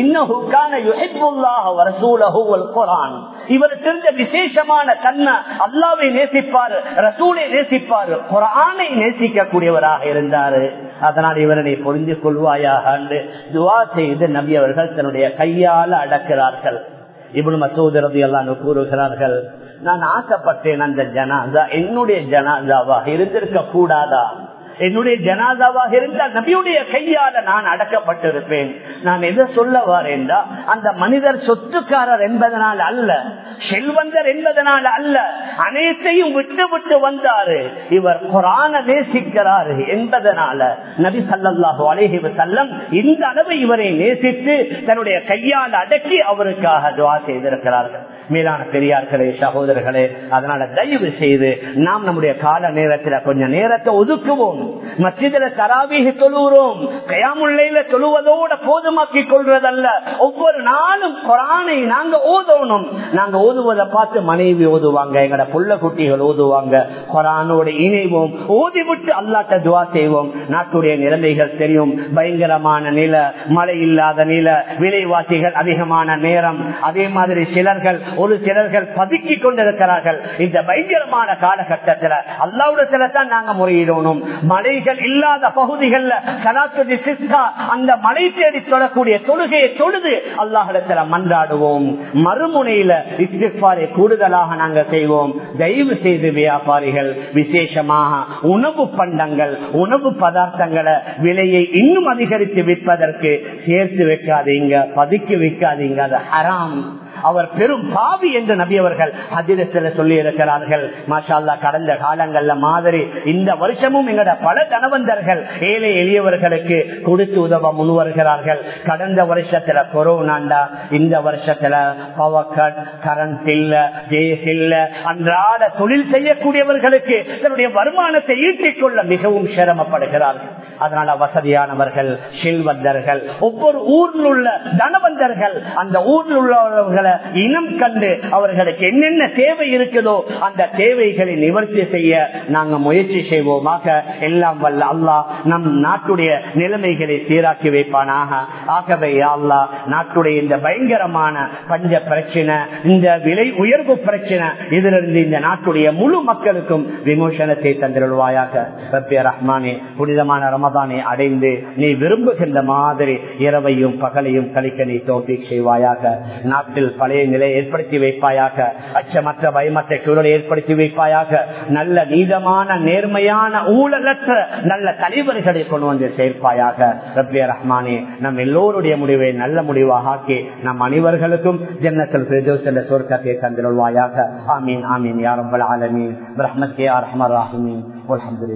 இன்னும் இவர் தெரிஞ்ச விசேஷமான தன்மை அல்லாவை நேசிப்பார் ரசூலை நேசிப்பார் குரானை நேசிக்க கூடியவராக இருந்தாரு அதனால் இவரனை புரிந்து கொள்வாயாக என்று துவா செய்து நபி அவர்கள் தன்னுடைய கையால் அடக்கிறார்கள் இவனு மசூதரது எல்லாம் கூறுகிறார்கள் நான் ஆசைப்பட்டேன் அந்த ஜனாதா என்னுடைய ஜனாதாவாக இருந்திருக்க கூடாதா என்னுடைய ஜனாதாவாக இருந்தால் நபியுடைய கையால நான் அடக்கப்பட்டிருப்பேன் நான் எதை சொல்ல வரேன்டா அந்த மனிதர் சொத்துக்காரர் என்பதனால் அல்ல செல்வந்தர் என்பதனால் அல்ல அனைத்தையும் விட்டு விட்டு வந்தாரு இவர் குரான நேசிக்கிறாரு என்பதனால நபி சல்லாஹு அலேஹி செல்லம் இந்த அளவு இவரை நேசித்து தன்னுடைய கையால் அடக்கி அவருக்காக துவா செய்திருக்கிறார்கள் மேலான பெரியார்களே சகோதரர்களே அதனால தயவு செய்து நாம் நம்முடைய கால நேரத்தில் கொஞ்சம் நேரத்தை ஒதுக்குவோம் மத்தியில தராவீக தொழுகிறோம் கயாமுள்ளையில தொழுவதோட போதுமாக்கி கொள்வதல்ல ஒவ்வொரு நாளும் குரானை நாங்க ஓதணும் நாங்க ஓதுவதை பார்த்து மனைவி ஓதுவாங்க எங்கட புள்ள குட்டிகள் ஓதுவாங்க குரானோட இணைவோம் ஓதி விட்டு அல்லாட்ட துவா செய்வோம் நாட்டுடைய நிலைமைகள் தெரியும் பயங்கரமான நில மழை இல்லாத நில விலைவாசிகள் அதிகமான நேரம் அதே மாதிரி சிலர்கள் ஒரு சிலர்கள் பதுக்கி கொண்டிருக்கிறார்கள் இந்த பயங்கரமான காலகட்டத்தில் அல்லாவுடத்துல தான் நாங்க முறையிடணும் மலைகள் இல்லாத பகுதிகள்ல கலாத்துடி சிஸ்கா அந்த மலை தேடி தொடக்கூடிய தொழுகையை தொழுது அல்லாஹிடத்துல மன்றாடுவோம் மறுமுனையில இஸ்திஃபாரை கூடுதலாக நாங்க செய்வோம் தயவு செய்து வியாபாரிகள் விசேஷமாக உணவு பண்டங்கள் உணவு பதார்த்தங்களை விலையை இன்னும் அதிகரித்து விற்பதற்கு சேர்த்து வைக்காதீங்க பதுக்கி வைக்காதீங்க அது ஹராம் அவர் பெரும் பாவி என்று நபி அவர்கள் அதிரத்தில் சொல்லி இருக்கிறார்கள் மாஷால்லா கடந்த காலங்கள்ல மாதிரி இந்த வருஷமும் எங்கட பல தனவந்தர்கள் ஏழை எளியவர்களுக்கு கொடுத்து உதவ முன் வருகிறார்கள் கடந்த வருஷத்துல கொரோனாண்டா இந்த வருஷத்துல பவர் கட் கரண்ட் இல்ல கேஸ் இல்ல அன்றாட தொழில் செய்யக்கூடியவர்களுக்கு தன்னுடைய வருமானத்தை ஈட்டிக் கொள்ள மிகவும் சிரமப்படுகிறார்கள் அதனால வசதியானவர்கள் செல்வந்தர்கள் ஒவ்வொரு ஊரில் உள்ள தனவந்தர்கள் அந்த ஊரில் உள்ளவர்களை இனம் கண்டு அவர்களுக்கு என்னென்ன தேவை இருக்குதோ அந்த தேவைகளை நிவர்த்தி செய்ய நாங்க முயற்சி செய்வோமாக எல்லாம் வல்ல அல்லாஹ் நம் நாட்டுடைய நிலைமைகளை சீராக்கி வைப்பானாக ஆகவே அல்லா நாட்டுடைய இந்த பயங்கரமான பஞ்ச பிரச்சனை இந்த விலை உயர்வு பிரச்சனை இதிலிருந்து இந்த நாட்டுடைய முழு மக்களுக்கும் விமோசனத்தை தந்திருவாயாக ரப்பிய ரஹ்மானே புனிதமான ரமதானை அடைந்து நீ விரும்புகின்ற மாதிரி இரவையும் பகலையும் கழிக்க நீ தோப்பி செய்வாயாக நாட்டில் பழைய நிலை ஏற்படுத்தி வைப்பாயாக அச்சமற்ற பயமற்ற சூழலை ஏற்படுத்தி வைப்பாயாக நல்ல நீதமான நேர்மையான ஊழலற்ற நல்ல தலைவர்களை கொண்டு வந்து சேர்ப்பாயாக ரப்பிய ரஹ்மானே நம் எல்லோருடைய முடிவை நல்ல முடிவாக ஆக்கி நம் அனைவர்களுக்கும் ஜன்னத்தில் பிரதோஸ் என்ற சொர்க்கத்தை தந்திருவாயாக ஆமீன் ஆமீன் யாரம்பல் ஆலமீன் ரஹ்மத் கே ஆர் ரஹ்மர் ராஹிமீன்